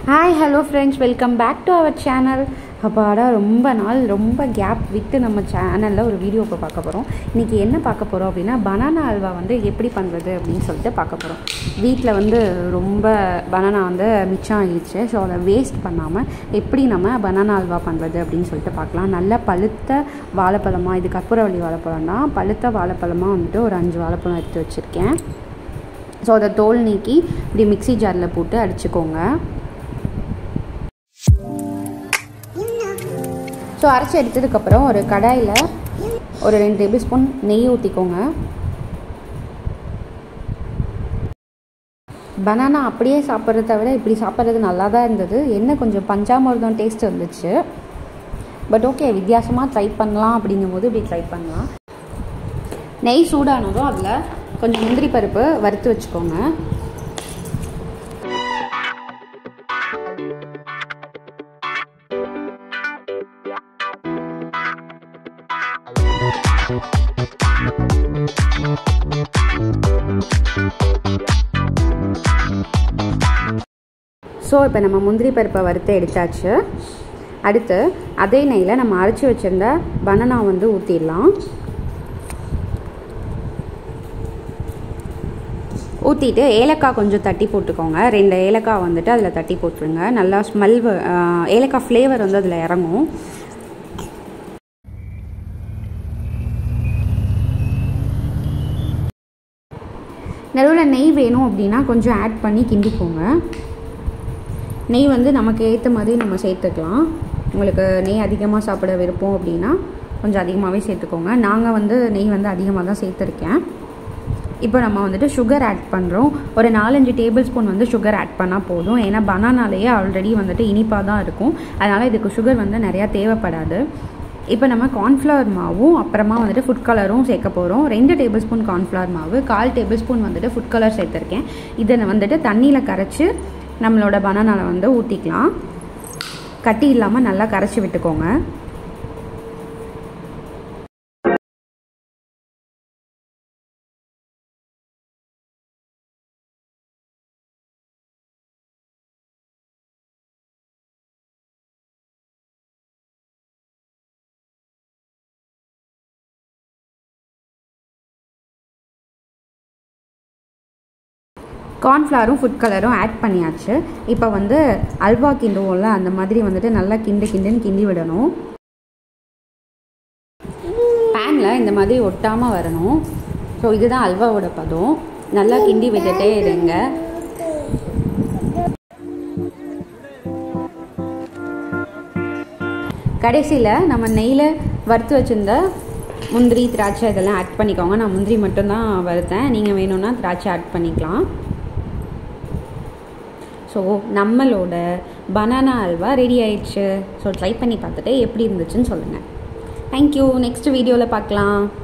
hi hello friends welcome back to our channel அப்பாடா ரொம்ப நாள் ரொம்ப கேப் விட்டு நம்ம சேனலில் ஒரு வீடியோ இப்போ பார்க்க போகிறோம் இன்றைக்கி என்ன பார்க்க போகிறோம் அப்படின்னா பனானா அல்வா வந்து எப்படி பண்ணுறது அப்படின்னு சொல்லிட்டு பார்க்க போகிறோம் வீட்டில் வந்து ரொம்ப பனானா வந்து மிச்சம் ஆகிடுச்சு ஸோ அதை வேஸ்ட் பண்ணாமல் எப்படி நம்ம பனானா அல்வா பண்ணுறது அப்படின்னு சொல்லிட்டு பார்க்கலாம் நல்ல பழுத்த வாழைப்பழமாக இது கற்பூரவள்ளி வாழைப்பழம் தான் பழுத்த வாழைப்பழமாக வந்துட்டு ஒரு அஞ்சு வாழைப்பழம் எடுத்து வச்சுருக்கேன் ஸோ அதை தோல் நீக்கி இப்படி மிக்ஸி ஜாரில் போட்டு அடிச்சுக்கோங்க ஸோ அரைச்சி எடுத்ததுக்கப்புறம் ஒரு கடாயில் ஒரு ரெண்டு டேபிள் ஸ்பூன் நெய் ஊற்றிக்கோங்க பனானா அப்படியே சாப்பிட்றத விட இப்படி சாப்பிட்றது நல்லா தான் இருந்தது என்ன கொஞ்சம் பஞ்சாமிர்தம் டேஸ்ட் வந்துச்சு பட் ஓகே வித்தியாசமாக ட்ரை பண்ணலாம் அப்படிங்கும்போது இப்படி ட்ரை பண்ணலாம் நெய் சூடானதும் அதில் கொஞ்சம் முந்திரி பருப்பு வறுத்து வச்சுக்கோங்க ஸோ இப்போ நம்ம முந்திரி பருப்பை வறுத்து எடுத்தாச்சு அடுத்து அதே நெய்யில் நம்ம அரைச்சி வச்சுருந்த பனானா வந்து ஊற்றிடலாம் ஊற்றிட்டு ஏலக்காய் கொஞ்சம் தட்டி போட்டுக்கோங்க ரெண்டு ஏலக்காய் வந்துட்டு அதில் தட்டி போட்டுருங்க நல்லா ஸ்மெல் ஏலக்காய் ஃப்ளேவர் வந்து அதில் இறங்கும் நடுவில் நெய் வேணும் அப்படின்னா கொஞ்சம் ஆட் பண்ணி கிண்டிக்கோங்க நெய் வந்து நமக்கு ஏற்ற மாதிரி நம்ம சேர்த்துக்கலாம் உங்களுக்கு நெய் அதிகமாக சாப்பிட விருப்பம் அப்படின்னா கொஞ்சம் அதிகமாகவே சேர்த்துக்கோங்க நாங்கள் வந்து நெய் வந்து அதிகமாக தான் சேர்த்துருக்கேன் இப்போ நம்ம வந்துட்டு சுகர் ஆட் பண்ணுறோம் ஒரு நாலஞ்சு டேபிள் ஸ்பூன் வந்து சுகர் ஆட் பண்ணால் போதும் ஏன்னா பனானாலேயே ஆல்ரெடி வந்துட்டு இனிப்பாக தான் இருக்கும் அதனால் இதுக்கு சுகர் வந்து நிறையா தேவைப்படாது இப்போ நம்ம கார்ன்ஃப்ளவர் மாவும் அப்புறமா வந்துட்டு ஃபுட் கலரும் சேர்க்க போகிறோம் ரெண்டு டேபிள் ஸ்பூன் கார்ன்ஃப்ளவர் மாவு கால் டேபிள் ஸ்பூன் வந்துட்டு ஃபுட் கலர் சேர்த்துருக்கேன் இதை வந்துட்டு தண்ணியில் கரைச்சி நம்மளோட பனானாவில் வந்து ஊற்றிக்கலாம் கட்டி இல்லாமல் நல்லா கரைச்சி விட்டுக்கோங்க கார்ன்ஃப்ளவரும் ஃபுட் கலரும் ஆட் பண்ணியாச்சு இப்போ வந்து அல்வா கிண்டுவோம்ல அந்த மாதிரி வந்துட்டு நல்லா கிண்டு கிண்டுன்னு கிண்டி விடணும் பேனில் இந்த மாதிரி ஒட்டாமல் வரணும் ஸோ இதுதான் அல்வாவோட பதம் நல்லா கிண்டி விட்டுட்டே இருங்க கடைசியில் நம்ம நெய்யில் வறுத்து வச்சுருந்த முந்திரி திராட்சை இதெல்லாம் ஆட் பண்ணிக்கோங்க நான் முந்திரி மட்டும்தான் வறுத்தேன் நீங்கள் வேணும்னா திராட்சை ஆட் பண்ணிக்கலாம் ஸோ நம்மளோட பனானா அல்வா ரெடி ஆயிடுச்சு ஸோ ட்ரை பண்ணி பார்த்துட்டு எப்படி இருந்துச்சுன்னு சொல்லுங்கள் தேங்க்யூ நெக்ஸ்ட் வீடியோவில் பார்க்கலாம்